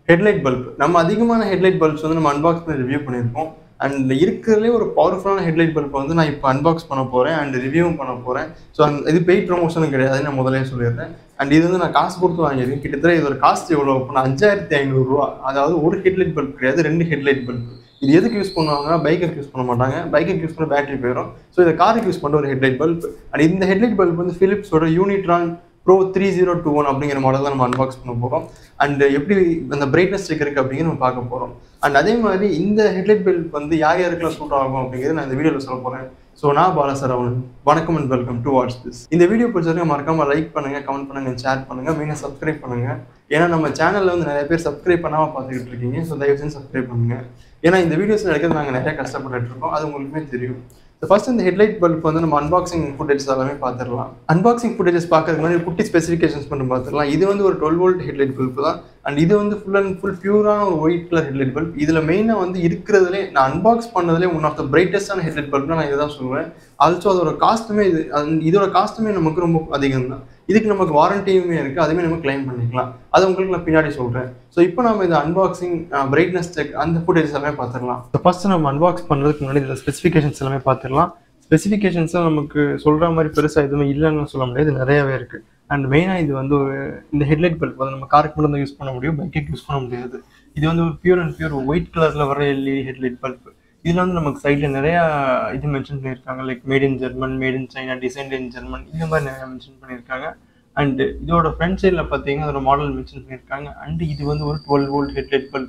headlight bulb நம்ம அதிகமான headlight bulbs வந்து நம்ம அன்பாக்ஸ் பண்ணி ரிவ்யூ பண்ணியிருக்கோம் அண்ட் இருக்கிறதுலே ஒரு பவர்ஃபுல்லான ஹெட்லைட் பல்ப் வந்து நான் இப்போ அன்பாக்ஸ் பண்ண போகிறேன் அண்ட் ரிவ்யூவும் பண்ண போகிறேன் ஸோ இது பெய்ட் ப்ரொமோஷனும் கிடையாது நான் முதலே சொல்லிடுறேன் அண்ட் இது வந்து நான் காசு கொடுத்து வாங்கியிருக்கேன் கிட்டத்தட்ட இதோட காஸ்ட் எவ்வளோ அப்படின்னா அஞ்சாயிரத்தி ஐநூறுரூவா அதாவது ஒரு ஹெட்லைட் பல்ப் கிடையாது ரெண்டு ஹெட்லைட் பல்ப் இது எதுக்கு யூஸ் பண்ணுவாங்கன்னா பைக்குக்கு யூஸ் பண்ண மாட்டாங்க பைக்குக்கு யூஸ் பண்ண பேட்டரி போயிடும் ஸோ இதை காருக்கு யூஸ் பண்ணுற ஒரு ஹெட்லைட் பல்ப் அண்ட் இந்த ஹெட்லைட் பல்ப் வந்து ஃபிலிப்ஸோட யூனிட்ரான் pro three zero two one அப்படிங்கிற மாடல் தான் நம்ம அன்பாக்ஸ் பண்ண போகிறோம் அண்ட் எப்படி அந்த பிரைட்னஸ் செக் இருக்குது அப்படிங்கிற நம்ம பார்க்க போகிறோம் அண்ட் அதே மாதிரி இந்த ஹெட்லைட் பல்ப் வந்து யார் யாருக்கெல்லாம் சூட் ஆகும் அப்படிங்கிறது நான் இந்த வீடியோவில் சொல்ல போகிறேன் ஸோ நான் பாலசரவணன் வணக்கம் and welcome to watch this இந்த வீடியோ பிடிச்சவங்க மறக்காம லைக் பண்ணுங்க கமெண்ட் பண்ணுங்க ஷேர் பண்ணுங்க மெயினாக சப்ஸ்கிரைப் பண்ணுங்க ஏன்னா நம்ம சேனல்ல வந்து நிறைய பேர் சப்ஸ்கிரைப் பண்ணாமல் பார்த்துக்கிட்டு இருக்கீங்க ஸோ தயவு செஞ்சு சப்ஸ்கிரைப் பண்ணுங்க ஏன்னா இந்த வீடியோஸ் எடுக்கிறது நாங்கள் நிறைய கஷ்டப்பட்டுட்டு இருக்கோம் அது உங்களுக்குமே தெரியும் ஃபர்ஸ்ட் இந்த ஹெட்லைட் பல்ப் வந்து நம்ம அன்பாக்சிங் ஃபுட்டேஜஸ் எல்லாமே பார்த்துடலாம் அன்பாக்சிங் ஃபுட்டேஜஸ் பார்க்கறதுக்கு முன்னாடி குட்டி ஸ்பெசிஃபிகேஷன்ஸ் மட்டும் பார்த்துடலாம் இது வந்து ஒரு டுவெல் வோல்ட் ஹெட்லைட் பல்ப் தான் அண்ட் இது வந்து ஃபுல் அண்ட் ஃபுல் பியூரான ஒரு ஒயிட் கலர் ஹெட்லைட் பல்ப் இதில் மெயினாக வந்து இருக்கிறதுலே நான் அன்பாக்ஸ் பண்ணதுலே ஒன் ஆஃப் த பிரைட்டஸ்டான ஹெட்லைட் பல்ப்னா நான் இதை தான் சொல்லுவேன் ஆல்சோ அதோட காஸ்ட்டுமே இது அந்த இதோட காஸ்ட்டுமே நமக்கு ரொம்ப அதிகம் தான் இதுக்கு நமக்கு வாரண்டியுமே இருக்குது அதுவுமே நம்ம கிளைம் பண்ணிக்கலாம் அது உங்களுக்கு நான் பின்னாடி சொல்கிறேன் ஸோ இப்போ நம்ம இந்த அன்பாக்சிங் பிரைட்னஸ் செக் அந்த ஃபுட்டேஜஸ் எல்லாமே பார்த்துடலாம் ஸோ ஃபஸ்ட்டு நம்ம அன்பாக்ஸ் பண்ணுறதுக்கு முன்னாடி இதில் ஸ்பெசிஃபிகேஷன்ஸ் எல்லாமே பார்த்துடலாம் ஸ்பெசிஃபிகேஷன்ஸும் நமக்கு சொல்கிற மாதிரி பெருசாக எதுவுமே இல்லைன்னு சொல்ல முடியாது நிறையவே இருக்குது அண்ட் மெயினாக இது வந்து ஒரு இந்த ஹெட்லைட் பல்ப் வந்து நம்ம காருக்கு மட்டும் தான் யூஸ் பண்ண முடியும் பைக்குக்கு யூஸ் பண்ண முடியாது இது வந்து ஒரு பியூர் அண்ட் பியூர் ஒயிட் கலரில் வர எல்இடி ஹெட்லைட் பல்ப் இதில் வந்து நமக்கு சைடில் நிறையா இது மென்ஷன் பண்ணியிருக்காங்க like made in German made in China design in German இந்த மாதிரி நிறையா மென்ஷன் பண்ணியிருக்காங்க அண்ட் இதோட ஃப்ரண்ட் சைடில் பார்த்தீங்கன்னா அதோட மாடல் மென்ஷன் பண்ணியிருக்காங்க அண்ட் இது வந்து ஒரு டுவெல் வோல்ட் ஹெட்லைட் பல்ப்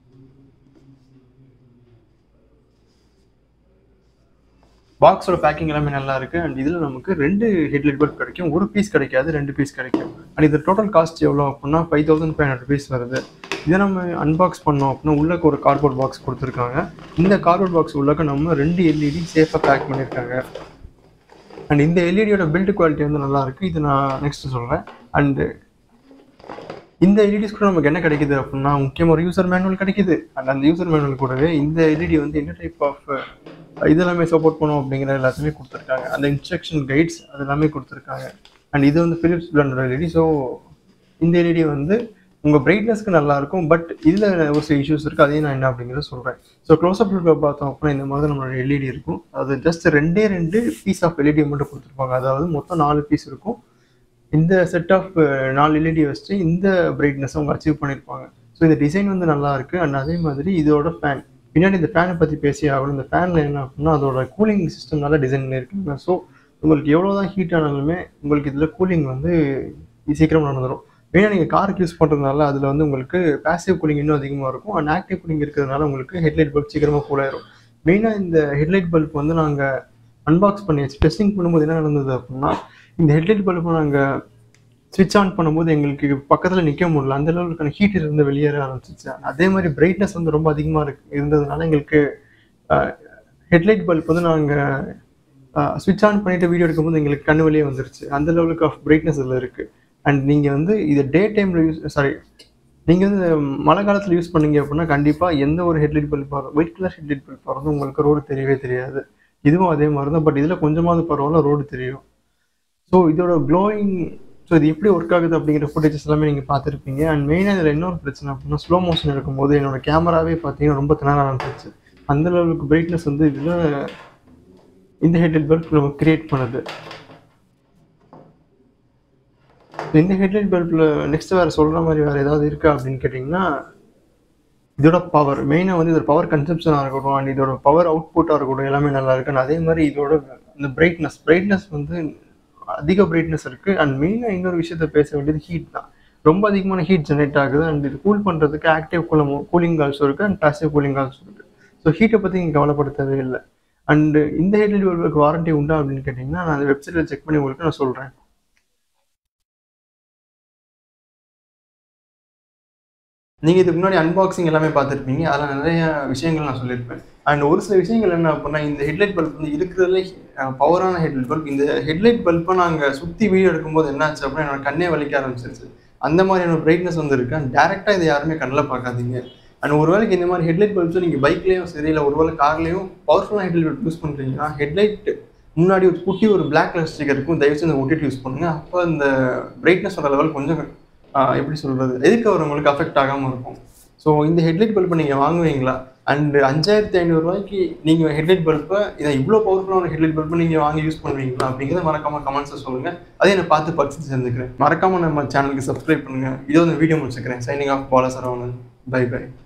பாக்ஸோட பேக்கிங் எல்லாமே நல்லா இருக்கு அண்ட் இதில் நமக்கு ரெண்டு ஹெட்லைட் பல்ப் கிடைக்கும் ஒரு பீஸ் கிடைக்காது ரெண்டு பீஸ் கிடைக்கும் அண்ட் இது டோட்டல் காஸ்ட் எவ்வளோ அப்படின்னா five thousand five hundred rupees வருது இதை நம்ம அன்பாக்ஸ் பண்ணோம் அப்படின்னா உள்ளக்க ஒரு கார்ட்போர்ட் பாக்ஸ் கொடுத்துருக்காங்க இந்த கார்ட்போர்ட் பாக்ஸ் உள்ளக்க நம்ம ரெண்டு எல்இடி சேஃபாக பேக் பண்ணியிருக்காங்க அண்ட் இந்த எல்இடியோட பில்ட் குவாலிட்டி வந்து நல்லா இருக்கு இது நான் நெக்ஸ்ட் சொல்கிறேன் அண்டு இந்த எல்இடிஸ் கூட நமக்கு என்ன கிடைக்குது அப்படின்னா முக்கியமாக ஒரு யூசர் மேனுவல் கிடைக்குது அண்ட் அந்த யூசர் மேனுவல் கூடவே இந்த எல்இடி வந்து என்ன டைப் ஆஃப் இதெல்லாமே சப்போர்ட் பண்ணும் அப்படிங்கிற எல்லாத்தையுமே கொடுத்துருக்காங்க அந்த இன்ஸ்ட்ரக்ஷன் கைட்ஸ் அது எல்லாமே கொடுத்துருக்காங்க அண்ட் இது வந்து ஃபிலிப்ஸ் பிராண்டோட எல்இடி ஸோ இந்த எல்இடி வந்து உங்கள் பிரைட்னஸ்க்கு நல்லா இருக்கும் பட் இதில் ஒரு சில இஷ்யூஸ் இருக்குது அதையும் நான் என்ன அப்படிங்கிறத சொல்கிறேன் ஸோ க்ளோஸ்அப் பார்த்தோம் அப்படின்னா இந்த மாதிரி நம்மளோட எல்இடி இருக்கும் அது ஜஸ்ட் ரெண்டே ரெண்டு பீஸ் ஆஃப் எல்இடி மட்டும் கொடுத்துருப்பாங்க அதாவது மொத்தம் நாலு பீஸ் இருக்கும் இந்த செட் ஆஃப் நாலு எல்இடி வச்சு இந்த பிரைட்னஸ் அவங்க அச்சீவ் பண்ணியிருப்பாங்க ஸோ இந்த டிசைன் வந்து நல்லா இருக்குது அண்ட் அதே மாதிரி இதோட ஃபேன் பின்னாடி இந்த ஃபேனை பற்றி பேசி ஆகணும் இந்த ஃபேனில் என்ன அப்படின்னா அதோட கூலிங் சிஸ்டம்னால டிசைன் பண்ணியிருக்காங்க ஸோ உங்களுக்கு எவ்வளோ தான் ஹீட் ஆனாலுமே உங்களுக்கு இதில் கூலிங் வந்து சீக்கிரம் நடந்துடும் மெயினாக நீங்கள் காருக்கு யூஸ் பண்ணுறதுனால அதில் வந்து உங்களுக்கு பேசிவ் கூலிங் இன்னும் அதிகமாக இருக்கும் அண்ட் ஆக்டிவ் கூலிங் இருக்கிறதுனால உங்களுக்கு ஹெட்லைட் பல்ப் சீக்கிரமாக கூலாயிரும் மெயினாக இந்த ஹெட்லைட் பல்ப் வந்து நாங்கள் அன்பாக்ஸ் பண்ணி டெஸ்டிங் பண்ணும்போது என்ன நடந்தது அப்படின்னா இந்த ஹெட்லைட் பல்பை நாங்கள் ஸ்விட்ச் ஆன் பண்ணும்போது எங்களுக்கு பக்கத்தில் நிற்க முடியல அந்த லெவலுக்கான ஹீட் இருந்து வெளியேற ஆரம்பிச்சிச்சு அதே மாதிரி பிரைட்னஸ் வந்து ரொம்ப அதிகமாக இருக்கு இருந்ததுனால எங்களுக்கு ஹெட்லைட் பல்ப் வந்து நாங்கள் ஸ்விட்ச் ஆன் பண்ணிட்டு வீடியோ எடுக்கும்போது எங்களுக்கு கண்ணு வெளியே வந்துருச்சு அந்த லெவலுக்கு ஆஃப் பிரைட்னஸ் இதில் இருக்குது அண்ட் நீங்கள் வந்து இது டே டைமில் யூஸ் சாரி நீங்கள் வந்து மழை காலத்தில் யூஸ் பண்ணீங்க அப்படின்னா கண்டிப்பாக எந்த ஒரு ஹெட்லைட் பல்ப் வரும் ஒயிட் கலர் ஹெட்லைட் பல்ப் வரதும் உங்களுக்கு ரோடு தெரியவே தெரியாது இதுவும் அதே மாதிரி தான் பட் இதில் கொஞ்சமாவது பரவாயில்ல ரோடு தெரியும் ஸோ இதோட க்ளோயிங் ஸோ இது எப்படி ஒர்க் ஆகுது அப்படிங்கிற ஃபுட்டேஜஸ் எல்லாமே நீங்கள் பார்த்துருப்பீங்க அண்ட் மெயினாக இதில் இன்னொரு பிரச்சனை அப்படின்னா ஸ்லோ மோஷன் எடுக்கும்போது என்னோட கேமராவே பார்த்தீங்கன்னா ரொம்ப திணற ஆரம்பிச்சிச்சு அந்த லெவலுக்கு பிரைட்னஸ் வந்து இதில் இந்த ஹெட்லைட் பல்ப் நம்ம கிரியேட் பண்ணுது இந்த ஹெட்லைட் பல்பில் நெக்ஸ்ட் வேறு சொல்கிற மாதிரி வேறு ஏதாவது இருக்கா அப்படின்னு கேட்டிங்கன்னா இதோட பவர் மெயினாக வந்து இதோட பவர் கன்சப்ஷனாக இருக்கட்டும் அண்ட் இதோட பவர் அவுட்புட்டாக இருக்கட்டும் எல்லாமே நல்லா இருக்கு அண்ட் அதே மாதிரி இதோட இந்த பிரைட்னஸ் பிரைட்னஸ் வந்து அதிக பிரைட்னஸ் இருக்குது அண்ட் மெயினாக இன்னொரு விஷயத்த பேச வேண்டியது ஹீட் தான் ரொம்ப அதிகமான ஹீட் ஜென்ரேட் ஆகுது அண்ட் இது கூல் பண்ணுறதுக்கு ஆக்டிவ் கூலம் கூலிங் ஆல்ஸோ இருக்குது அண்ட் பாசிவ் கூலிங் ஆல்ஸோ இருக்குது ஸோ ஹீட்டை பற்றி நீங்கள் கவலைப்பட தேவையில்லை அண்டு இந்த ஹெட்லைட் பல்புக்கு வாரண்டி உண்டா அப்படின்னு கேட்டிங்கன்னா நான் அந்த வெப்சைட்டில் செக் பண்ணி உங்களுக்கு நான் சொல்கிறேன் நீங்கள் இதுக்கு முன்னாடி அன்பாக்சிங் எல்லாமே பார்த்துருப்பீங்க அதில் நிறைய விஷயங்கள் நான் சொல்லியிருப்பேன் அண்ட் ஒரு சில விஷயங்கள் என்ன அப்படின்னா இந்த ஹெட்லைட் பல்ப் வந்து இருக்கிறதுல பவரான ஹெட்லைட் பல்ப் இந்த ஹெட்லைட் பல்ப்பை நாங்கள் சுற்றி வீடியோ எடுக்கும்போது என்னாச்சு அப்படின்னா என்னோட கண்ணே வலிக்க ஆரம்பிச்சிருச்சு அந்த மாதிரியான பிரைட்னஸ் வந்து இருக்கு அண்ட் டேரெக்டாக இதை யாருமே கண்ணில் பார்க்காதீங்க அண்ட் ஒரு வேளைக்கு இந்த மாதிரி ஹெட்லைட் பல்ப்ஸும் நீங்கள் பைக்லேயும் சரி இல்லை ஒரு வேளை கார்லேயும் பவர்ஃபுல்லான ஹெட்லைட் பல்ப் யூஸ் பண்ணுறீங்கன்னா ஹெட்லைட் முன்னாடி ஒரு குட்டி ஒரு பிளாக் கலர் ஸ்டிக்கர் இருக்கும் தயவு செஞ்சு ஒட்டிட்டு யூஸ் பண்ணுங்க அப்போ இந்த பிரைட்னஸோட லெவல் கொஞ்சம் எப்படி சொல்கிறது எதுக்கு வரவங்களுக்கு அஃபெக்ட் ஆகாமல் இருக்கும் ஸோ இந்த ஹெட்லைட் பல்பை நீங்கள் வாங்குவீங்களா அண்ட் அஞ்சாயிரத்தி ஐநூறுரூவாய்க்கு நீங்கள் ஹெட்லைட் பல்பை இதை இவ்வளோ பவர்ஃபுல்லான ஹெட்லைட் பல்பை நீங்கள் வாங்கி யூஸ் பண்ணுவீங்களா அப்படிங்கிறத மறக்காமல் கமெண்ட்ஸில் சொல்லுங்கள் அதே நான் பார்த்து பர்ச்சேஸ் செஞ்சுக்கிறேன் மறக்காமல் நம்ம சேனலுக்கு சப்ஸ்கிரைப் பண்ணுங்கள் இதோ இந்த வீடியோ முடிச்சுக்கிறேன் signing off Bala Saravanan bye by